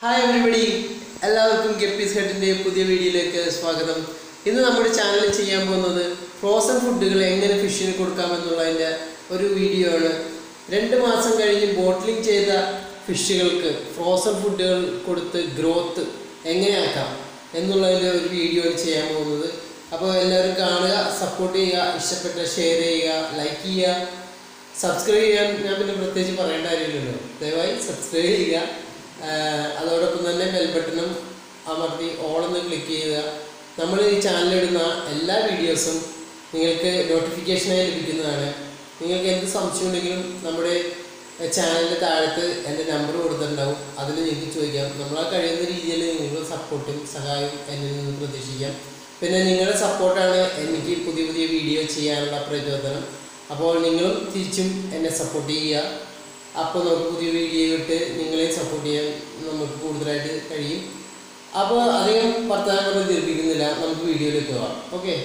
hi everybody എല്ലാവർക്കും guppies ഹെഡിൻ്റെ പുതിയ വീഡിയോയിലേക്ക് സ്വാഗതം ഇന്ന് നമ്മുടെ ചാനലിൽ ചെയ്യാൻ പോകുന്നത് ഫ്രോസൺ ഫുഡുകൾ എങ്ങനെ ഫിഷിന് കൊടുക്കാമെന്നുള്ളതിൻ്റെ ഒരു വീഡിയോ ആണ് രണ്ട് മാസം കഴിഞ്ഞ് ബോട്ടിലിംഗ് ചെയ്ത ഫിഷുകൾക്ക് ഫ്രോസൺ ഫുഡുകൾ കൊടുത്ത് ഗ്രോത്ത് എങ്ങനെയാക്കാം എന്നുള്ളതിൻ്റെ ഒരു വീഡിയോ ആണ് ചെയ്യാൻ പോകുന്നത് അപ്പോൾ എല്ലാവരും കാണുക സപ്പോർട്ട് ചെയ്യുക ഇഷ്ടപ്പെട്ട ഷെയർ ചെയ്യുക ലൈക്ക് ചെയ്യുക സബ്സ്ക്രൈബ് ചെയ്യാൻ ഞാൻ പിന്നെ പ്രത്യേകിച്ച് പറയേണ്ട കാര്യമില്ലല്ലോ ദയവായി സബ്സ്ക്രൈബ് ചെയ്യുക ആഹ് അതോടൊപ്പം തന്നെ ബെൽ ബട്ടണും അമർത്തി ഓളൊന്ന് ക്ലിക്ക് ചെയ്യുക നമ്മൾ ഈ ചാനലിലിടുന്ന എല്ലാ വീഡിയോസും നിങ്ങൾക്ക് നോട്ടിഫിക്കേഷനായി ലഭിക്കുന്നതാണ് നിങ്ങൾക്ക് എന്ത് സംശയം ഉണ്ടെങ്കിലും നമ്മുടെ ചാനലിൻ്റെ താഴത്ത് എൻ്റെ നമ്പർ കൊടുത്തിട്ടുണ്ടാവും അതിൽ നിങ്ങൾക്ക് ചോദിക്കാം നമ്മളാ കഴിയുന്ന രീതിയിൽ നിങ്ങളുടെ സപ്പോർട്ടും സഹായവും എന്നിൽ നിന്ന് പ്രതീക്ഷിക്കാം പിന്നെ നിങ്ങളുടെ സപ്പോർട്ടാണ് എനിക്ക് പുതിയ പുതിയ വീഡിയോ ചെയ്യാനുള്ള പ്രചോദനം അപ്പോൾ നിങ്ങളും തിരിച്ചും എന്നെ സപ്പോർട്ട് ചെയ്യുക അപ്പോൾ നമുക്ക് പുതിയ വീഡിയോ ഇട്ട് നിങ്ങളെ സപ്പോർട്ട് ചെയ്യാൻ നമുക്ക് കൂടുതലായിട്ട് കഴിയും അപ്പോൾ അധികം വർത്തമാനം കൊണ്ട് ദീർഘിക്കുന്നില്ല നമുക്ക് വീഡിയോയിലേക്ക് പോവാം ഓക്കെ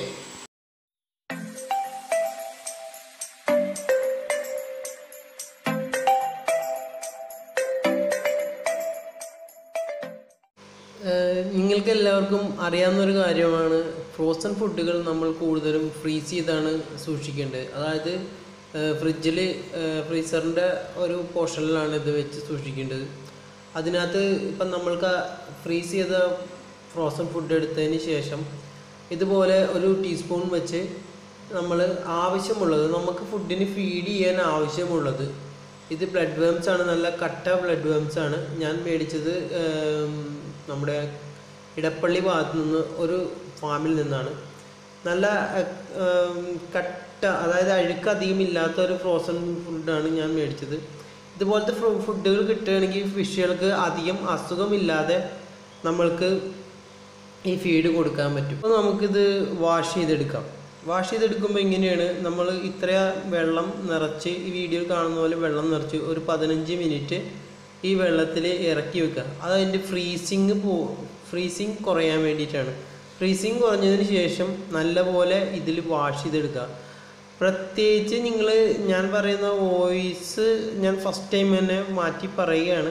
നിങ്ങൾക്ക് എല്ലാവർക്കും അറിയാവുന്ന ഒരു കാര്യമാണ് ഫ്രോസൺ ഫുഡുകൾ നമ്മൾ കൂടുതലും ഫ്രീസ് ചെയ്താണ് സൂക്ഷിക്കേണ്ടത് അതായത് ഫ്രിഡ്ജിൽ ഫ്രീസറിൻ്റെ ഒരു പോർഷനിലാണ് ഇത് വെച്ച് സൂക്ഷിക്കേണ്ടത് അതിനകത്ത് ഇപ്പം നമ്മൾക്ക് ഫ്രീസ് ചെയ്ത ഫ്രോസൺ ഫുഡ് എടുത്തതിന് ശേഷം ഇതുപോലെ ഒരു ടീസ്പൂൺ വെച്ച് നമ്മൾ ആവശ്യമുള്ളത് നമുക്ക് ഫുഡിന് ഫീഡ് ചെയ്യാൻ ആവശ്യമുള്ളത് ഇത് ബ്ലഡ് വേംസ് ആണ് നല്ല കട്ട ബ്ലഡ് വേംസ് ആണ് ഞാൻ മേടിച്ചത് ഏം, നമ്മുടെ ഇടപ്പള്ളി ഭാഗത്ത് നിന്ന് ഒരു ഫാമിൽ നിന്നാണ് നല്ല ഏം, കട്ട അതായത് അഴുക്ക് അധികം ഇല്ലാത്ത ഒരു ഫ്രോസൺ ഫുഡാണ് ഞാൻ മേടിച്ചത് ഇതുപോലത്തെ ഫുഡുകൾ കിട്ടുകയാണെങ്കിൽ ഫിഷുകൾക്ക് അധികം അസുഖമില്ലാതെ നമ്മൾക്ക് ഈ ഫീഡ് കൊടുക്കാൻ പറ്റും അപ്പോൾ നമുക്കിത് വാഷ് ചെയ്തെടുക്കാം വാഷ് ചെയ്തെടുക്കുമ്പോൾ ഇങ്ങനെയാണ് നമ്മൾ ഇത്ര വെള്ളം നിറച്ച് ഈ വീഡിയോയിൽ കാണുന്ന പോലെ വെള്ളം നിറച്ച് ഒരു പതിനഞ്ച് മിനിറ്റ് ഈ വെള്ളത്തിൽ ഇറക്കി വെക്കുക അത് അതിൻ്റെ ഫ്രീസിങ് പോ ഫ്രീസിങ് കുറയാൻ വേണ്ടിയിട്ടാണ് ഫ്രീസിങ് കുറഞ്ഞതിന് ശേഷം നല്ലപോലെ ഇതിൽ വാഷ് ചെയ്തെടുക്കുക പ്രത്യേകിച്ച് നിങ്ങൾ ഞാൻ പറയുന്ന വോയിസ് ഞാൻ ഫസ്റ്റ് ടൈം തന്നെ മാറ്റി പറയുകയാണ്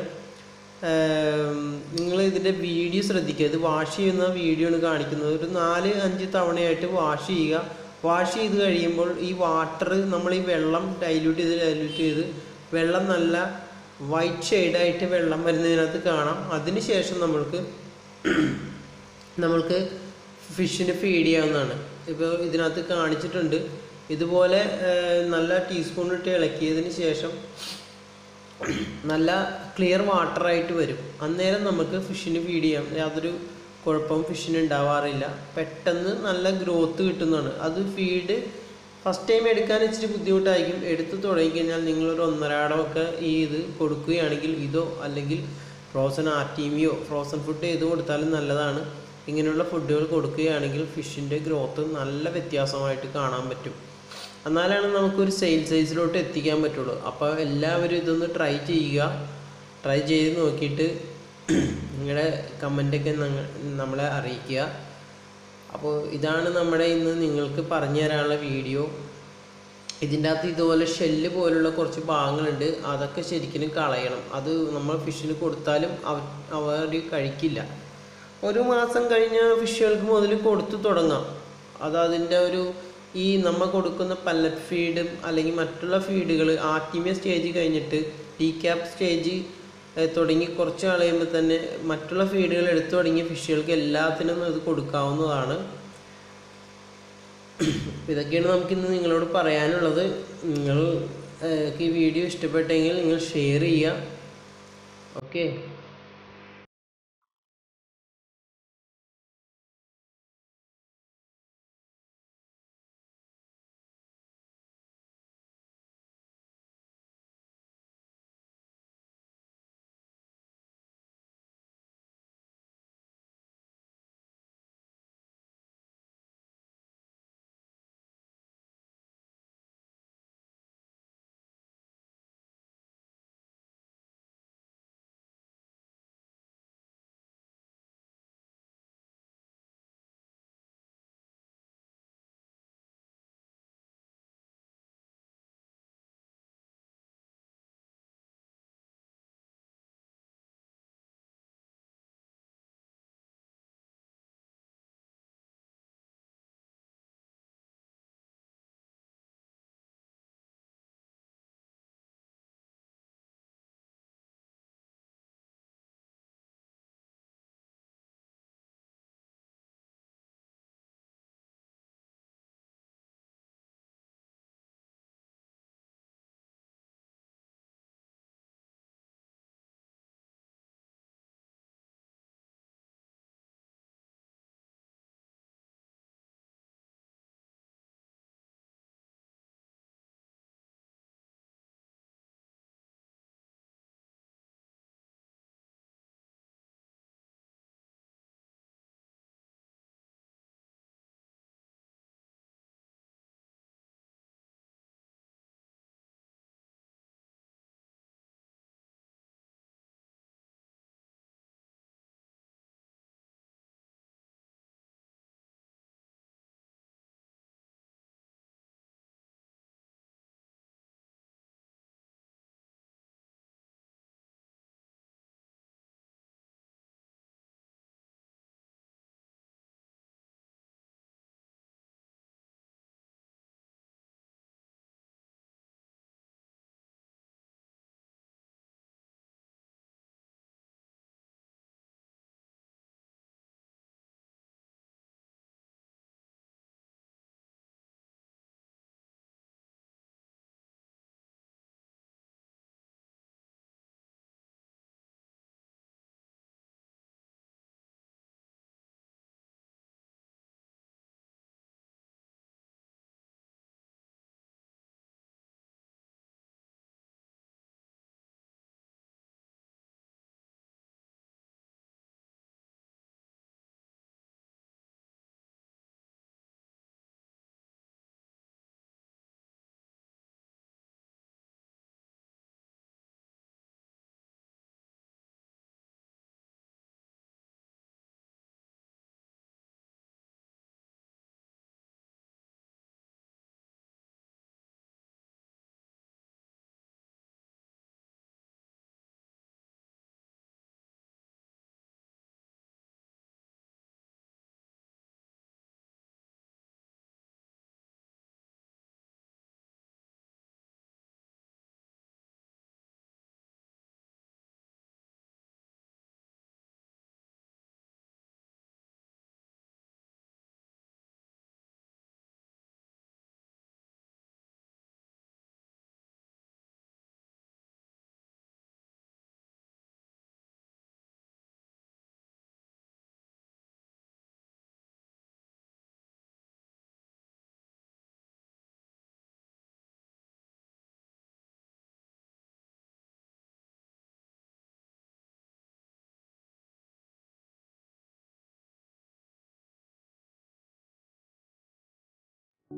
നിങ്ങൾ ഇതിൻ്റെ വീഡിയോ ശ്രദ്ധിക്കുക ഇത് വാഷ് ചെയ്യുന്ന വീഡിയോ ആണ് കാണിക്കുന്നത് ഒരു നാല് അഞ്ച് തവണയായിട്ട് വാഷ് ചെയ്യുക വാഷ് ചെയ്ത് കഴിയുമ്പോൾ ഈ വാട്ടർ നമ്മൾ ഈ വെള്ളം ഡൈല്യൂട്ട് ചെയ്ത് ഡൈല്യൂട്ട് ചെയ്ത് വെള്ളം നല്ല വൈറ്റ് ഷെയ്ഡായിട്ട് വെള്ളം വരുന്നതിനകത്ത് കാണാം അതിന് ശേഷം നമ്മൾക്ക് നമ്മൾക്ക് ഫിഷിന് ഫീഡ് ചെയ്യാവുന്നതാണ് ഇപ്പോൾ ഇതിനകത്ത് കാണിച്ചിട്ടുണ്ട് ഇതുപോലെ ഏർ, നല്ല ടീസ്പൂൺ ഇട്ട് ഇളക്കിയതിന് ശേഷം നല്ല ക്ലിയർ വാട്ടറായിട്ട് വരും അന്നേരം നമുക്ക് ഫിഷിന് ഫീഡ് ചെയ്യാം യാതൊരു കുഴപ്പവും ഫിഷിന് ഉണ്ടാവാറില്ല പെട്ടെന്ന് നല്ല ഗ്രോത്ത് കിട്ടുന്നതാണ് അത് ഫീഡ് ഫസ്റ്റ് ടൈം എടുക്കാൻ ഇച്ചിരി ബുദ്ധിമുട്ടായിരിക്കും എടുത്ത് തുടങ്ങിക്കഴിഞ്ഞാൽ നിങ്ങളൊരു ഒന്നരാടമൊക്കെ ഈ ഇത് കൊടുക്കുകയാണെങ്കിൽ ഇതോ അല്ലെങ്കിൽ ഫ്രോസൺ ആർട്ടീമിയോ ഫ്രോസൺ ഫുഡ് ഏത് കൊടുത്താലും നല്ലതാണ് ഇങ്ങനെയുള്ള ഫുഡുകൾ കൊടുക്കുകയാണെങ്കിൽ ഫിഷിൻ്റെ ഗ്രോത്ത് നല്ല വ്യത്യാസമായിട്ട് കാണാൻ പറ്റും എന്നാലാണ് നമുക്കൊരു സെയിൽ സൈസിലോട്ട് എത്തിക്കാൻ പറ്റുള്ളൂ അപ്പോൾ എല്ലാവരും ഇതൊന്ന് ട്രൈ ചെയ്യുക ട്രൈ ചെയ്ത് നോക്കിയിട്ട് നിങ്ങളുടെ കമൻ്റൊക്കെ നമ്മളെ അറിയിക്കുക അപ്പോൾ ഇതാണ് നമ്മുടെ ഇന്ന് നിങ്ങൾക്ക് പറഞ്ഞു തരാനുള്ള വീഡിയോ ഇതിൻ്റെ അകത്ത് ഇതുപോലെ ഷെല്ല് പോലുള്ള കുറച്ച് ഭാഗങ്ങളുണ്ട് അതൊക്കെ ശരിക്കും കളയണം അത് നമ്മൾ ഫിഷിന് കൊടുത്താലും അവ അവർ കഴിക്കില്ല ഒരു മാസം കഴിഞ്ഞ ഫിഷുകൾക്ക് മുതൽ കൊടുത്തു തുടങ്ങാം അത് അതിൻ്റെ ഒരു ഈ നമ്മൾ കൊടുക്കുന്ന പല്ലറ്റ് ഫീഡും അല്ലെങ്കിൽ മറ്റുള്ള ഫീഡുകൾ ആർട്ടിമിയ സ്റ്റേജ് കഴിഞ്ഞിട്ട് ഡി ക്യാപ് സ്റ്റേജ് തുടങ്ങി കുറച്ച് കളയുമ്പോൾ തന്നെ മറ്റുള്ള ഫീഡുകൾ എടുത്തു തുടങ്ങിയ ഫിഷുകൾക്ക് എല്ലാത്തിനും ഇത് കൊടുക്കാവുന്നതാണ് ഇതൊക്കെയാണ് നമുക്കിന്ന് നിങ്ങളോട് പറയാനുള്ളത് നിങ്ങൾ ഏഹ്, ഈ വീഡിയോ ഇഷ്ടപ്പെട്ടെങ്കിൽ നിങ്ങൾ ഷെയർ ചെയ്യുക ഓക്കെ